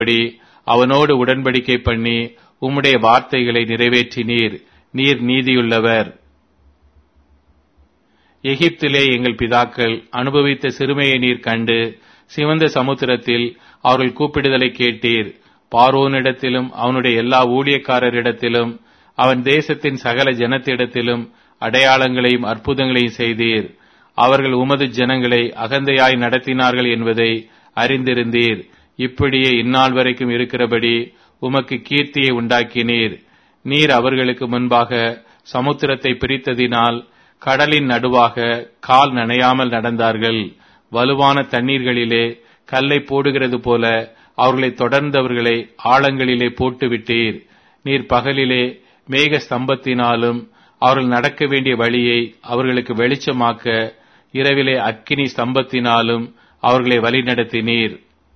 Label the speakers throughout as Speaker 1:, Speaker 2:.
Speaker 1: செய்யும்படி அவனோடு உடன்படிக்கை பண்ணி உம்முடைய வார்த்தைகளை நிறைவேற்றினீர் நீர் நீதியுள்ளவர் எகிப்திலே எங்கள் பிதாக்கள் அனுபவித்த சிறுமையை நீர் கண்டு சிவந்த சமுத்திரத்தில் அவர்கள் கூப்பிடுதலை கேட்டீர் பார்வோனிடத்திலும் அவனுடைய எல்லா ஊழியக்காரரிடத்திலும் அவன் தேசத்தின் சகல ஜனத்திடத்திலும் அடையாளங்களையும் அற்புதங்களையும் செய்தீர் அவர்கள் உமது ஜனங்களை அகந்தையாய் நடத்தினார்கள் என்பதை அறிந்திருந்தீர் இப்படியே இந்நாள் வரைக்கும் இருக்கிறபடி உமக்கு கீர்த்தியை உண்டாக்கினீர் நீர் அவர்களுக்கு முன்பாக சமுத்திரத்தை பிரித்ததினால் கடலின் நடுவாக கால் நனையாமல் நடந்தார்கள் வலுவான தண்ணீர்களிலே கல்லை போடுகிறது போல அவர்களை தொடர்ந்தவர்களை ஆழங்களிலே போட்டுவிட்டீர் நீர் பகலிலே மேக ஸ்தம்பத்தினாலும் அவர்கள் நடக்க வேண்டிய வழியை அவர்களுக்கு வெளிச்சமாக்க இரவிலே அக்கினி ஸ்தம்பத்தினாலும் அவர்களை வழிநடத்தினீர்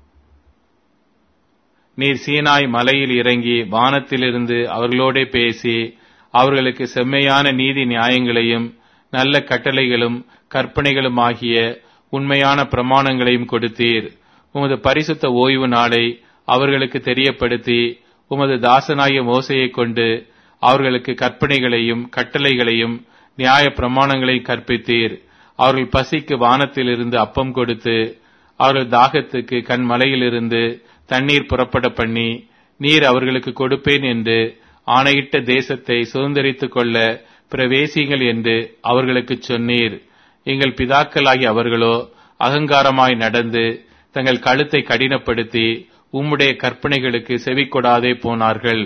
Speaker 1: நீர் சீனாய் மலையில் இறங்கி வானத்திலிருந்து அவர்களோடே பேசி அவர்களுக்கு செம்மையான நீதி நியாயங்களையும் நல்ல கட்டளைகளும் கற்பனைகளும் ஆகிய உண்மையான பிரமாணங்களையும் கொடுத்தீர் உமது பரிசுத்த ஓய்வு நாளை அவர்களுக்கு தெரியப்படுத்தி உமது தாசனாகிய மோசையை கொண்டு அவர்களுக்கு கற்பனைகளையும் கட்டளைகளையும் நியாய பிரமாணங்களையும் கற்பித்தீர் அவர்கள் பசிக்கு வானத்திலிருந்து அப்பம் கொடுத்து அவர்கள் தாகத்துக்கு கண்மலையிலிருந்து தண்ணீர் புறப்பட பண்ணி நீர் அவர்களுக்கு கொடுப்பேன் என்று ஆணையிட்ட தேசத்தை சுதந்திரித்துக் கொள்ள பிரவேசிங்கள் என்று அவர்களுக்கு சொன்னீர் எங்கள் பிதாக்களாகி அவர்களோ அகங்காரமாய் நடந்து தங்கள் கழுத்தை கடினப்படுத்தி உம்முடைய கற்பனைகளுக்கு செவி கொடாதே போனார்கள்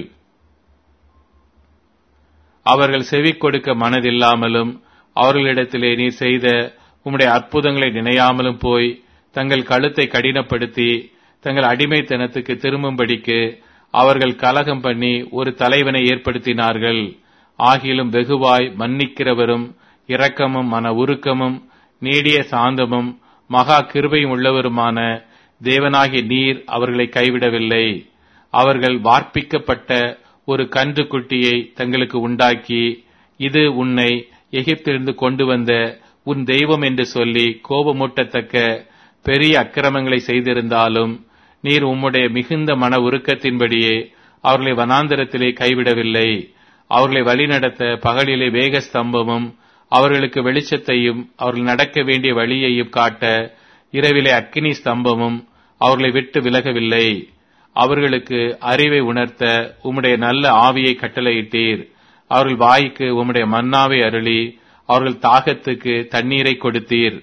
Speaker 1: அவர்கள் செவி கொடுக்க மனதில்லாமலும் அவர்களிடத்திலே நீர் செய்த உம்முடைய அற்புதங்களை நினையாமலும் போய் தங்கள் கழுத்தை கடினப்படுத்தி தங்கள் அடிமைத்தனத்துக்கு திரும்பும்படிக்கு அவர்கள் கலகம் பண்ணி ஒரு தலைவனை ஏற்படுத்தினார்கள் ஆகிலும் வெகுவாய் மன்னிக்கிறவரும் இரக்கமும் மன உருக்கமும் நீடிய சாந்தமும் மகா கிருபையும் உள்ளவருமான தேவனாகிய நீர் அவர்களை கைவிடவில்லை அவர்கள் வார்ப்பிக்கப்பட்ட ஒரு கன்று குட்டியை தங்களுக்கு உண்டாக்கி இது உன்னை எகிப்திலிருந்து கொண்டு வந்த உன் தெய்வம் என்று சொல்லி கோபமூட்டத்தக்க பெரிய அக்கிரமங்களை செய்திருந்தாலும் நீர் உம்முடைய மிகுந்த மன உருக்கத்தின்படியே அவர்களை வனாந்தரத்திலே கைவிடவில்லை அவர்களை வழிநடத்த பகலிலே வேக ஸ்தம்பமும் அவர்களுக்கு வெளிச்சத்தையும் அவர்கள் நடக்க வேண்டிய வழியையும் காட்ட இரவிலே அக்கினி ஸ்தம்பமும் அவர்களை விட்டு விலகவில்லை அவர்களுக்கு அறிவை உணர்த்த உம்முடைய நல்ல ஆவியை கட்டளையிட்டீர் அவர்கள் வாய்க்கு உம்முடைய மன்னாவை அருளி அவர்கள் தாகத்துக்கு தண்ணீரை கொடுத்தீர்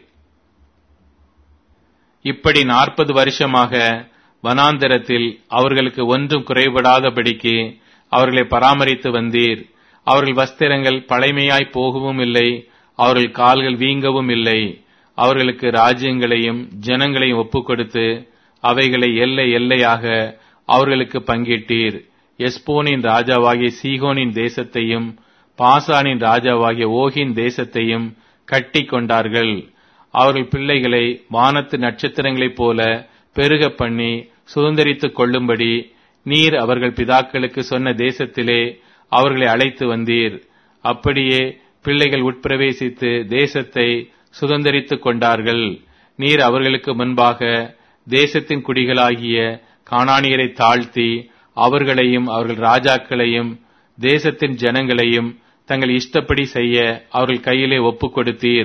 Speaker 1: இப்படி நாற்பது வருஷமாக வனாந்தரத்தில் அவர்களுக்கு ஒன்றும் குறைபடாதபடிக்கு அவர்களை பராமரித்து வந்தீர் அவர்கள் வஸ்திரங்கள் பழைமையாய் போகவும் இல்லை அவர்கள் கால்கள் வீங்கவும் இல்லை அவர்களுக்கு ராஜ்யங்களையும் ஜனங்களையும் ஒப்புக் கொடுத்து அவைகளை எல்லை எல்லையாக அவர்களுக்கு பங்கிட்டீர் எஸ்போனின் ராஜாவாகிய சீகோனின் தேசத்தையும் பாசானின் ராஜாவாகிய ஓகின் தேசத்தையும் கட்டி கொண்டார்கள் அவர்கள் பிள்ளைகளை வானத்து நட்சத்திரங்களைப் போல பெருக பண்ணி சுதந்திரித்துக் கொள்ளும்படி நீர் அவர்கள் பிதாக்களுக்கு சொன்ன தேசத்திலே அவர்களை அழைத்து வந்தீர் அப்படியே பிள்ளைகள் உட்பிரவேசித்து தேசத்தை சுதந்திரித்துக் கொண்டார்கள் நீர் அவர்களுக்கு முன்பாக தேசத்தின் குடிகளாகிய காணானியரை தாழ்த்தி அவர்களையும் அவர்கள் ராஜாக்களையும் தேசத்தின் ஜனங்களையும் தங்கள் இஷ்டப்படி செய்ய அவர்கள் கையிலே ஒப்புக் கொடுத்தீர்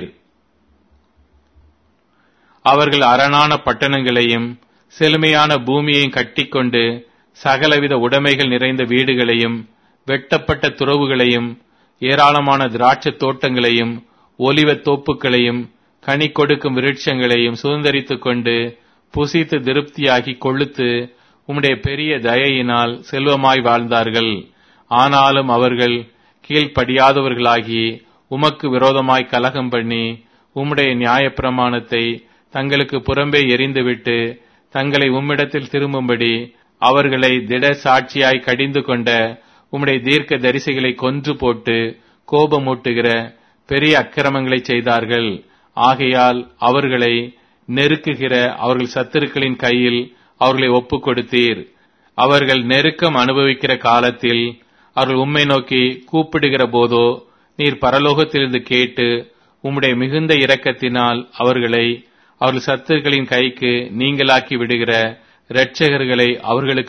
Speaker 1: அவர்கள் அரணான பட்டணங்களையும் செழுமையான பூமியையும் கட்டிக்கொண்டு சகலவித உடைமைகள் நிறைந்த வீடுகளையும் வெட்டப்பட்ட துறவுகளையும் ஏராளமான திராட்சத் தோட்டங்களையும் ஒலிவத் தோப்புகளையும் கனி கொடுக்கும் விருட்சங்களையும் சுதந்திரித்துக் கொண்டு புசித்து திருப்தியாகி கொழுத்து உம்முடைய பெரிய தயையினால் செல்வமாய் வாழ்ந்தார்கள் ஆனாலும் அவர்கள் கீழ்ப்படியாதவர்களாகி உமக்கு விரோதமாய் கலகம் பண்ணி உம்முடைய நியாயப்பிரமாணத்தை தங்களுக்கு புறம்பே எரிந்துவிட்டு தங்களை உம்மிடத்தில் திரும்பும்படி அவர்களை திட சாட்சியாய் கடிந்து கொண்ட உம்முடைய தீர்க்க தரிசிகளை கொன்று போட்டு கோபமூட்டுகிற பெரிய அக்கிரமங்களை செய்தார்கள் ஆகையால் அவர்களை நெருக்குகிற அவர்கள் சத்துருக்களின் கையில் அவர்களை ஒப்புக் கொடுத்தீர் அவர்கள் நெருக்கம் அனுபவிக்கிற காலத்தில் அவர்கள் உம்மை நோக்கி கூப்பிடுகிற போதோ நீர் பரலோகத்திலிருந்து கேட்டு உம்முடைய மிகுந்த இரக்கத்தினால் அவர்களை அவர்கள் சத்துருக்களின் கைக்கு நீங்களாக்கி விடுகிற இரட்சகர்களை அவர்களுக்கு